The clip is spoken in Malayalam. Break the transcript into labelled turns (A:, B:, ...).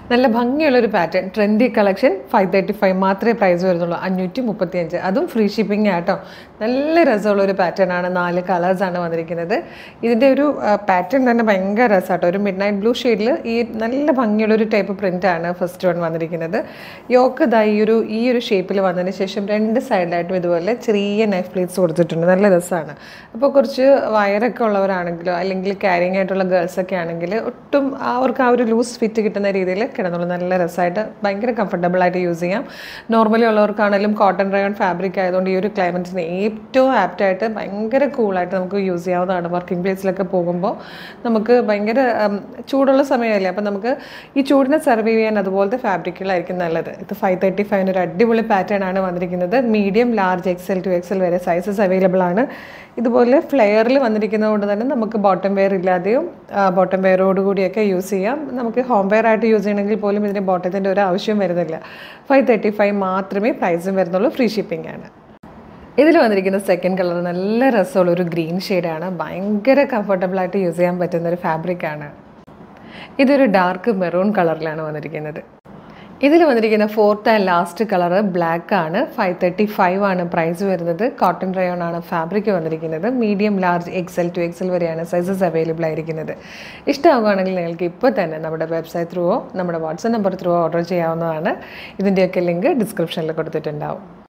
A: നല്ല ഭംഗിയുള്ളൊരു pattern trendy collection five thirty five മാത്രമേ പ്രൈസ് വരുന്നുള്ളൂ അഞ്ഞൂറ്റി മുപ്പത്തി അഞ്ച് അതും ഫ്രീ ഷിപ്പിംഗ് ആട്ടോ നല്ല രസമുള്ള ഒരു പാറ്റേൺ ആണ് നാല് കളേഴ്സാണ് വന്നിരിക്കുന്നത് ഇതിൻ്റെ ഒരു പാറ്റേൺ തന്നെ ഭയങ്കര രസമാട്ടോ ഒരു മിഡ് നൈറ്റ് ബ്ലൂ ഷെയ്ഡിൽ ഈ നല്ല ഭംഗിയുള്ള ഒരു ടൈപ്പ് പ്രിൻ്റ് ആണ് ഫസ്റ്റ് വൺ വന്നിരിക്കുന്നത് യോക്ക് ഇതാ ഈ ഒരു ഈ ഒരു ഷേപ്പിൽ വന്നതിന് ശേഷം രണ്ട് സൈഡിലായിട്ടും ഇതുപോലെ ചെറിയ നൈഫ് പ്ലേറ്റ്സ് കൊടുത്തിട്ടുണ്ട് നല്ല രസമാണ് അപ്പോൾ കുറച്ച് വയറൊക്കെ ഉള്ളവരാണെങ്കിലോ അല്ലെങ്കിൽ ക്യാരിങ് ആയിട്ടുള്ള ഗേൾസ് ഒക്കെ ആണെങ്കിൽ ഒട്ടും അവർക്ക് ആ ഒരു ലൂസ് ഫിറ്റ് കിട്ടുന്ന രീതിയിൽ കിടന്നുള്ളൂ നല്ല രസമായിട്ട് ഭയങ്കര കംഫർട്ടബിൾ ആയിട്ട് യൂസ് ചെയ്യാം നോർമലി ഉള്ളവർക്കാണെങ്കിലും കോട്ടൺ റയോൺ ഫാബ്രിക് ആയതുകൊണ്ട് ഈ ഒരു ക്ലൈമറ്റിന് ഏറ്റവും ആപ്റ്റായിട്ട് ഭയങ്കര കൂളായിട്ട് നമുക്ക് യൂസ് ചെയ്യാവുന്നതാണ് വർക്കിംഗ് പ്ലേസിലൊക്കെ പോകുമ്പോൾ നമുക്ക് ഭയങ്കര ഉം, ചൂടുള്ള സമയമല്ലേ അപ്പോൾ നമുക്ക് ഈ ചൂടിനെ സർവൈവ് ചെയ്യാൻ അതുപോലത്തെ ഫാബ്രിക്കുകളായിരിക്കും നല്ലത് ഇത് ഫൈവ് തേർട്ടി ഫൈവിന് ഒരു അടിപൊളി പാറ്റേൺ ആണ് വന്നിരിക്കുന്നത് medium large XL two XL വരെ സൈസസ് അവൈലബിൾ ആണ് ഇതുപോലെ ഫ്ലെയറിൽ വന്നിരിക്കുന്നത് കൊണ്ട് തന്നെ നമുക്ക് ബോട്ടം വെയർ ഇല്ലാതെയും ബോട്ടം വെയറോട് കൂടിയൊക്കെ യൂസ് ചെയ്യാം നമുക്ക് ഹോം വെയർ ആയിട്ട് യൂസ് ചെയ്യണമെങ്കിൽ പോലും ഇതിന് ബോട്ടത്തിൻ്റെ ഒരു ആവശ്യം വരുന്നില്ല ഫൈവ് തേർട്ടി ഫൈവ് മാത്രമേ പ്രൈസും വരുന്നുള്ളൂ ഫ്രീ ഷിപ്പിംഗ് ആണ് ഇതിൽ വന്നിരിക്കുന്ന സെക്കൻഡ് കളർ നല്ല രസമുള്ള ഒരു ഗ്രീൻ ഷെയ്ഡാണ് ഭയങ്കര കംഫർട്ടബിളായിട്ട് യൂസ് ചെയ്യാൻ പറ്റുന്ന ഒരു ഫാബ്രിക്കാണ് ഇതൊരു ഡാർക്ക് മെറൂൺ കളറിലാണ് വന്നിരിക്കുന്നത് ഇതിൽ വന്നിരിക്കുന്ന fourth and last colour black ആണ് ഫൈവ് തേർട്ടി ഫൈവ് ആണ് പ്രൈസ് വരുന്നത് കോട്ടൺ റയോൺ ആണ് ഫാബ്രിക് വന്നിരിക്കുന്നത് medium large XL two XL വരെയാണ് സൈസസ് അവൈലബിൾ ആയിരിക്കുന്നത് ഇഷ്ടമാകുകയാണെങ്കിൽ നിങ്ങൾക്ക് ഇപ്പോൾ തന്നെ നമ്മുടെ വെബ്സൈറ്റ് ത്രൂവോ നമ്മുടെ വാട്സപ്പ് നമ്പർ ത്രൂവോ ഓർഡർ ചെയ്യാവുന്നതാണ് ഇതിൻ്റെയൊക്കെ ലിങ്ക് ഡിസ്ക്രിപ്ഷനിൽ കൊടുത്തിട്ടുണ്ടാവും